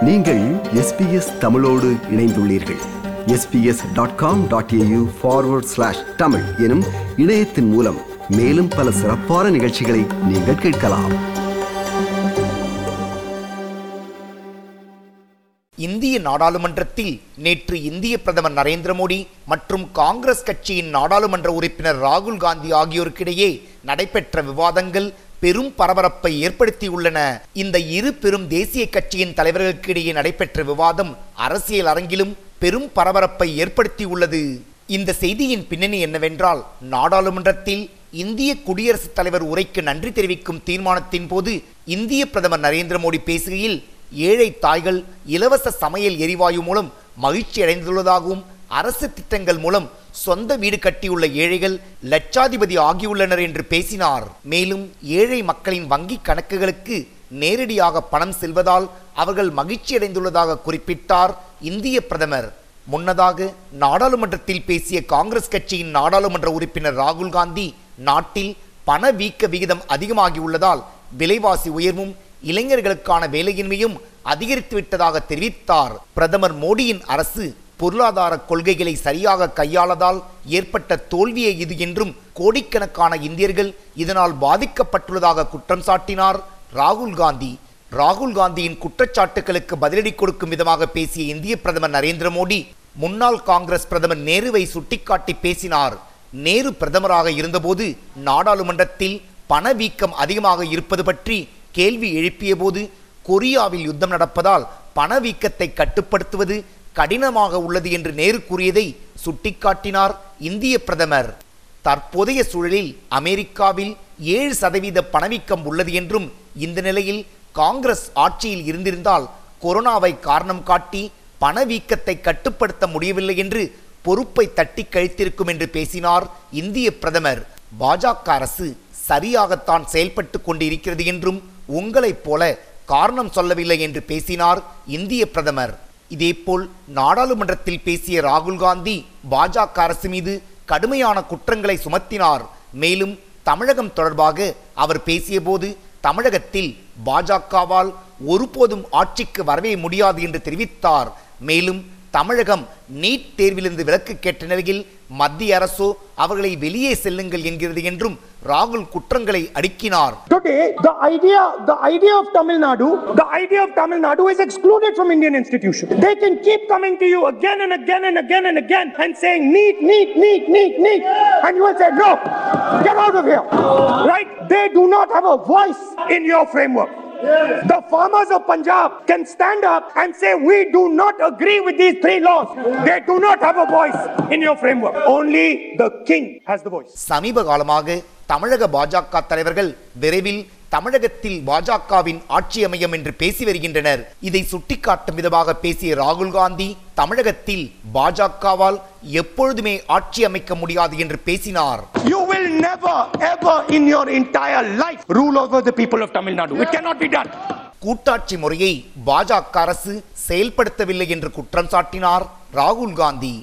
நீங்கள் எஸ்பிஎஸ் தமிழோடு இணைந்துள்ளீர்கள் SBS dot com dot AU forward slash Tamil எனும் இணையத்தின் மூலம் மேலும் பல சிறப்பான நிகழ்ச்சிகளை நீங்கள் கேட்கலாம் இந்திய நாடாளுமன்றத்தில் நேற்று இந்திய பிரதமர் நரேந்திர மோடி மற்றும் காங்கிரஸ் கட்சியின் நாடாளுமன்ற உறுப்பினர் ராகுல் காந்தி ஆகியோருக்கிடையே நடைபெற்ற விவாதங்கள் பெரும் பரபரப்பை ஏற்படுத்தியுள்ளன இந்த இரு பெரும் தேசிய கட்சியின் தலைவர்களுக்கிடையே நடைபெற்ற விவாதம் அரசியல் அரங்கிலும் பெரும் பரபரப்பை ஏற்படுத்தியுள்ளது இந்த செய்தியின் பின்னணி என்னவென்றால் நாடாளுமன்றத்தில் இந்திய குடியரசுத் தலைவர் உரைக்கு நன்றி தெரிவிக்கும் தீர்மானத்தின் போது இந்திய பிரதமர் நரேந்திர மோடி பேசுகையில் ஏழை தாய்கள் இலவச சமையல் எரிவாயு மூலம் மகிழ்ச்சி அடைந்துள்ளதாகவும் அரசு திட்டங்கள் மூலம் சொந்த வீடு கட்டியுள்ள ஏழைகள் லட்சாதிபதி ஆகியுள்ளனர் என்று பேசினார் மேலும் ஏழை மக்களின் வங்கி கணக்குகளுக்கு நேரடியாக பணம் செல்வதால் அவர்கள் மகிழ்ச்சி அடைந்துள்ளதாக குறிப்பிட்டார் இந்திய பிரதமர் முன்னதாக நாடாளுமன்றத்தில் பேசிய காங்கிரஸ் கட்சியின் நாடாளுமன்ற உறுப்பினர் ராகுல் காந்தி நாட்டில் பணவீக்க விகிதம் அதிகமாகியுள்ளதால் விலைவாசி உயர்வும் இளைஞர்களுக்கான வேலையின்மையும் அதிகரித்து விட்டதாக தெரிவித்தார் பிரதமர் மோடியின் அரசு பொருளாதார கொள்கைகளை சரியாக கையாளதால் ஏற்பட்ட தோல்வியே இது என்றும் கோடிக்கணக்கான இந்தியர்கள் இதனால் பாதிக்கப்பட்டுள்ளதாக குற்றம் சாட்டினார் ராகுல் காந்தி ராகுல் காந்தியின் குற்றச்சாட்டுகளுக்கு பதிலடி கொடுக்கும் விதமாக பேசிய இந்திய பிரதமர் நரேந்திர மோடி முன்னாள் காங்கிரஸ் பிரதமர் நேருவை சுட்டிக்காட்டி பேசினார் நேரு பிரதமராக இருந்தபோது நாடாளுமன்றத்தில் பணவீக்கம் அதிகமாக இருப்பது பற்றி கேள்வி எழுப்பிய போது கொரியாவில் யுத்தம் நடப்பதால் பணவீக்கத்தை கட்டுப்படுத்துவது கடினமாக உள்ளது என்று நேரு கூறியதை சுட்டிக்காட்டினார் இந்திய பிரதமர் தற்போதைய சூழலில் அமெரிக்காவில் ஏழு சதவீத பணவீக்கம் உள்ளது என்றும் இந்த நிலையில் காங்கிரஸ் ஆட்சியில் இருந்திருந்தால் கொரோனாவை காரணம் காட்டி பணவீக்கத்தை கட்டுப்படுத்த முடியவில்லை என்று பொறுப்பை தட்டி கழித்திருக்கும் என்று பேசினார் இந்திய பிரதமர் பாஜக அரசு சரியாகத்தான் செயல்பட்டு கொண்டிருக்கிறது என்றும் உங்களைப் போல காரணம் சொல்லவில்லை என்று பேசினார் இந்திய பிரதமர் இதேபோல் நாடாளுமன்றத்தில் பேசிய ராகுல் காந்தி பாஜக அரசு மீது கடுமையான குற்றங்களை சுமத்தினார் மேலும் தமிழகம் தொடர்பாக அவர் பேசியபோது தமிழகத்தில் பாஜகவால் ஒருபோதும் ஆட்சிக்கு வரவே முடியாது என்று தெரிவித்தார் மேலும் தமிழகம் நீட் தேர்விலிருந்து விலக்கு கேட்ட நிலையில் மத்திய அரசோ அவர்களை வெளியே செல்லுங்கள் என்கிறது என்றும் ராகுல் குற்றங்களை அடுக்கினார் Today, the idea, the idea of Tamil Nadu, the idea of Tamil Nadu is excluded from Indian institutions. They can keep coming to you again and again and again and again and saying neat, neat, neat, neat, neat, and you will say no, get out of here, right? They do not have a voice in your framework. The farmers of Punjab can stand up and say, We do not agree with these three laws. They do not have a voice in your framework. Only the king has the voice. சமீப காலமாக தமிழக பாஜக தலைவர்கள் விரைவில் தமிழகத்தில் பாஜகவின் ஆட்சி அமையும் என்று பேசி வருகின்றனர் இதை சுட்டிக்காட்டும் விதமாக பேசிய ராகுல் காந்தி தமிழகத்தில் பாஜகவால் எப்பொழுதுமே ஆட்சி அமைக்க முடியாது என்று பேசினார் You will never, ever in your entire life rule over the people of Tamil Nadu. It cannot be done. கூட்டாட்சி முறையை பாஜக அரசு செயல்படுத்தவில்லை என்று குற்றம் சாட்டினார் ராகுல் Gandhi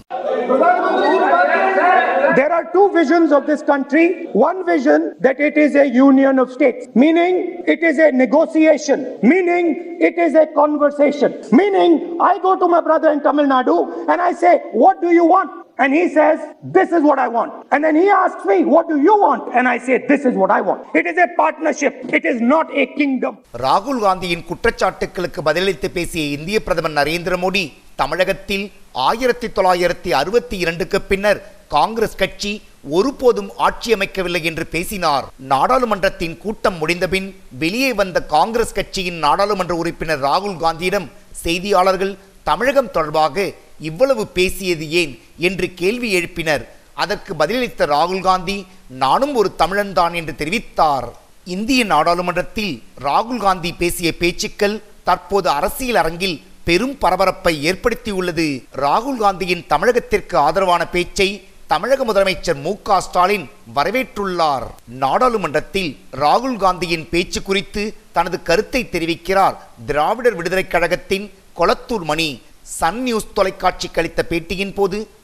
There are two visions of this country. One vision that it is a union of states, meaning it is a negotiation, meaning it is a conversation, meaning I go to my brother in Tamil Nadu and I say, What do you want? And he says, This is what I want. And then he asks me, What do you want? And I say, This is what I want. It is a partnership, it is not a kingdom. ராகுல் காந்தியின் குற்றச்சாட்டுகளுக்கு பதிலளித்து பேசிய இந்திய பிரதமர் நரேந்திர மோடி தமிழகத்தில் ஆயிரத்தி தொள்ளாயிரத்தி அறுபத்தி இரண்டுக்கு பின்னர் காங்கிரஸ் கட்சி ஒருபோதும் ஆட்சி அமைக்கவில்லை என்று பேசினார் நாடாளுமன்றத்தின் கூட்டம் முடிந்தபின் வெளியே வந்த காங்கிரஸ் கட்சியின் நாடாளுமன்ற உறுப்பினர் ராகுல் காந்தியிடம் செய்தியாளர்கள் தமிழகம் தொடர்பாக இவ்வளவு பேசியது ஏன் என்று கேள்வி எழுப்பினர் அதற்கு பதிலளித்த ராகுல் காந்தி நானும் ஒரு தமிழன்தான் என்று தெரிவித்தார் இந்திய நாடாளுமன்றத்தில் ராகுல் காந்தி பேசிய பேச்சுக்கள் தற்போது அரசியல் அரங்கில் பெரும் பரபரப்பை ஏற்படுத்தியுள்ளது ராகுல் காந்தியின் தமிழகத்திற்கு ஆதரவான பேச்சை தமிழக முதலமைச்சர் மு க ஸ்டாலின் வரவேற்றுள்ளார் நாடாளுமன்றத்தில் ராகுல் காந்தியின் பேச்சு குறித்து தனது கருத்தை தெரிவிக்கிறார் திராவிடர் விடுதலைக் கழகத்தின் கொளத்தூர் மணி சன் நியூஸ் தொலைக்காட்சிக்கு அளித்த பேட்டியின் போது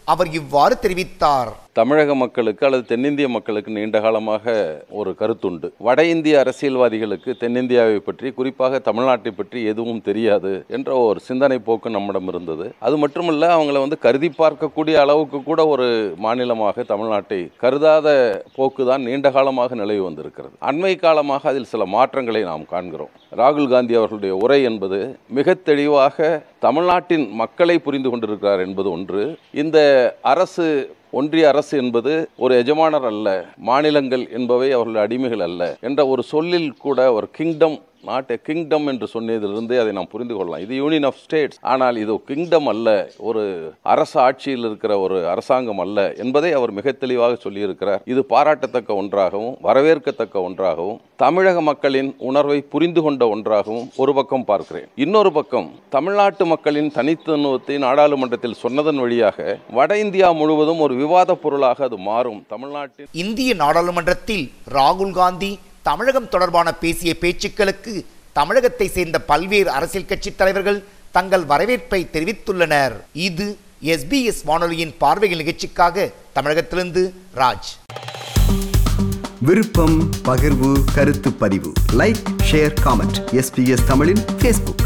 அவர் இவ்வாறு தெரிவித்தார் தமிழக மக்களுக்கு அல்லது தென்னிந்திய மக்களுக்கு நீண்ட காலமாக ஒரு கருத்துண்டு வட இந்திய அரசியல்வாதிகளுக்கு தென்னிந்தியாவை பற்றி குறிப்பாக தமிழ்நாட்டை பற்றி எதுவும் தெரியாது என்ற ஒரு சிந்தனை போக்கு நம்மிடம் இருந்தது அது மட்டுமல்ல அவங்கள வந்து கருதி பார்க்கக்கூடிய அளவுக்கு கூட ஒரு மாநிலமாக தமிழ்நாட்டை கருதாத போக்கு தான் நீண்ட காலமாக நிலவி வந்திருக்கிறது அண்மை காலமாக அதில் சில மாற்றங்களை நாம் காண்கிறோம் ராகுல் காந்தி அவர்களுடைய உரை என்பது மிக தெளிவாக தமிழ்நாட்டின் மக்களை புரிந்து கொண்டிருக்கிறார் என்பது ஒன்று இந்த அரசு ஒன்றிய அரசு என்பது ஒரு எஜமானர் அல்ல மாநிலங்கள் என்பவை அவர்கள் அடிமைகள் அல்ல என்ற ஒரு சொல்லில் கூட ஒரு கிங்டம் நாட் எ கிங்டம் என்று சொன்னதிலிருந்தே அதை நாம் புரிந்து கொள்ளலாம் இது யூனியன் ஆஃப் ஸ்டேட்ஸ் ஆனால் இது கிங்டம் அல்ல ஒரு அரசு ஆட்சியில் இருக்கிற ஒரு அரசாங்கம் அல்ல என்பதை அவர் மிக தெளிவாக சொல்லியிருக்கிறார் இது பாராட்டத்தக்க ஒன்றாகவும் வரவேற்கத்தக்க ஒன்றாகவும் தமிழக மக்களின் உணர்வை புரிந்து கொண்ட ஒன்றாகவும் ஒரு பக்கம் பார்க்கிறேன் இன்னொரு பக்கம் தமிழ்நாட்டு மக்களின் தனித்துவத்தை நாடாளுமன்றத்தில் சொன்னதன் வழியாக வட இந்தியா முழுவதும் ஒரு விவாத பொருளாக அது மாறும் தமிழ்நாட்டின் இந்திய நாடாளுமன்றத்தில் ராகுல் காந்தி தமிழகம் தொடர்பான பேசிய பேச்சுக்களுக்கு தமிழகத்தை சேர்ந்த பல்வேறு அரசியல் கட்சி தலைவர்கள் தங்கள் வரவேற்பை தெரிவித்துள்ளனர் இது எஸ்பிஎஸ் வானொலியின் பார்வைகள் நிகழ்ச்சிக்காக தமிழகத்திலிருந்து ராஜ் விருப்பம் பகிர்வு கருத்து பதிவு லைக் ஷேர் காமெண்ட் எஸ்பிஎஸ் தமிழின் ஃபேஸ்புக்